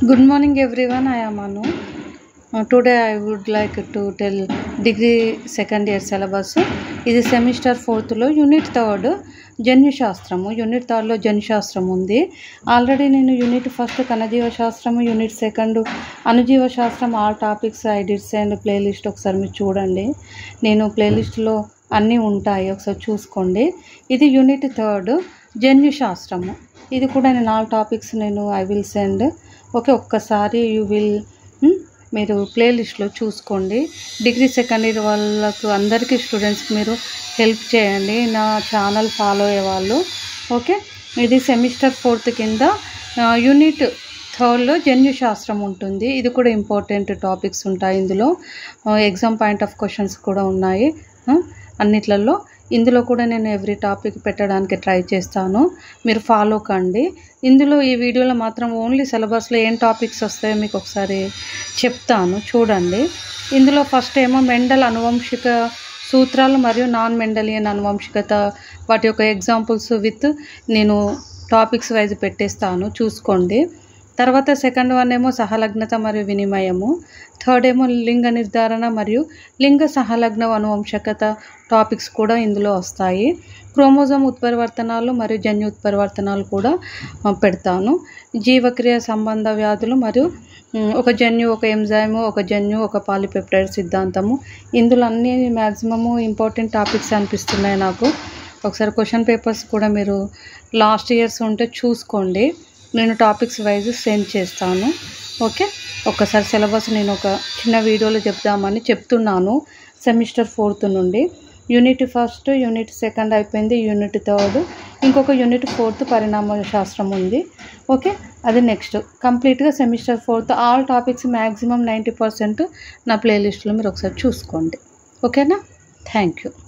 Good morning everyone, I am Anu. Uh, today I would like to tell degree second year syllabus. ఇది semester ఫోర్త్లో unit third జన్యు శాస్త్రము unit థర్డ్లో జన్యు శాస్త్రం ఉంది ఆల్రెడీ నేను యూనిట్ ఫస్ట్ కణజీవ శాస్త్రము యూనిట్ సెకండ్ అణుజీవ శాస్త్రం all topics I did and playlist ఒకసారి మీరు చూడండి నేను ప్లేలిస్ట్లో అన్నీ ఉంటాయి ఒకసారి చూసుకోండి ఇది యూనిట్ థర్డ్ జన్యు శాస్త్రము ఇది కూడా నేను ఆల్ టాపిక్స్ నేను ఐ విల్ సెండ్ ఓకే ఒక్కసారి యూ విల్ మీరు ప్లేలిస్ట్లో చూసుకోండి డిగ్రీ సెకండ్ ఇయర్ వాళ్ళకు అందరికీ స్టూడెంట్స్కి మీరు హెల్ప్ చేయండి నా ఛానల్ ఫాలో అయ్యే వాళ్ళు ఓకే ఇది సెమిస్టర్ ఫోర్త్ కింద యూనిట్ థర్డ్లో జన్యు శాస్త్రం ఉంటుంది ఇది కూడా ఇంపార్టెంట్ టాపిక్స్ ఉంటాయి ఇందులో ఎగ్జామ్ పాయింట్ ఆఫ్ క్వశ్చన్స్ కూడా ఉన్నాయి ఆ, అన్నిట్లలో ఇందులో కూడా నేను ఎవ్రీ టాపిక్ పెట్టడానికి ట్రై చేస్తాను మీరు ఫాలో కండి ఇందులో ఈ వీడియోలో మాత్రం ఓన్లీ సిలబస్లో ఏం టాపిక్స్ వస్తాయో మీకు ఒకసారి చెప్తాను చూడండి ఇందులో ఫస్ట్ ఏమో మెండల్ అనువంశిక సూత్రాలు మరియు నాన్ మెండలియన్ అనువంశికత వాటి యొక్క ఎగ్జాంపుల్స్ విత్ నేను టాపిక్స్ వైజ్ పెట్టేస్తాను చూసుకోండి తర్వాత సెకండ్ వన్ ఏమో సహలగ్నత మరియు వినిమయము థర్డ్ ఏమో లింగ నిర్ధారణ మరియు లింగ సహలగ్న అనువంశకత టాపిక్స్ కూడా ఇందులో వస్తాయి క్రోమోజోమ్ ఉత్పరివర్తనాలు మరియు జన్యు ఉత్పరివర్తనాలు కూడా ఆ, పెడతాను జీవక్రియ సంబంధ వ్యాధులు మరియు ఉమ్, ఒక జన్యు ఒక ఎంజైము ఒక జన్యు ఒక పాలిపెప్టైడ్ సిద్ధాంతము ఇందులో అన్ని మ్యాక్సిమము ఇంపార్టెంట్ టాపిక్స్ అనిపిస్తున్నాయి నాకు ఒకసారి క్వశ్చన్ పేపర్స్ కూడా మీరు లాస్ట్ ఇయర్స్ ఉంటే చూసుకోండి నేను టాపిక్స్ వైజ్ సెండ్ చేస్తాను ఓకే ఒక్కసారి సిలబస్ నేను ఒక చిన్న వీడియోలో చెప్దామని చెప్తున్నాను సెమిస్టర్ ఫోర్త్ నుండి యూనిట్ ఫస్ట్ యూనిట్ సెకండ్ అయిపోయింది యూనిట్ థర్డ్ ఇంకొక యూనిట్ ఫోర్త్ పరిణామ శాస్త్రం ఉంది ఓకే అది నెక్స్ట్ కంప్లీట్గా semester fourth all topics maximum ninety percent నా ప్లేలిస్ట్లో మీరు ఒకసారి చూసుకోండి ఓకేనా థ్యాంక్ యూ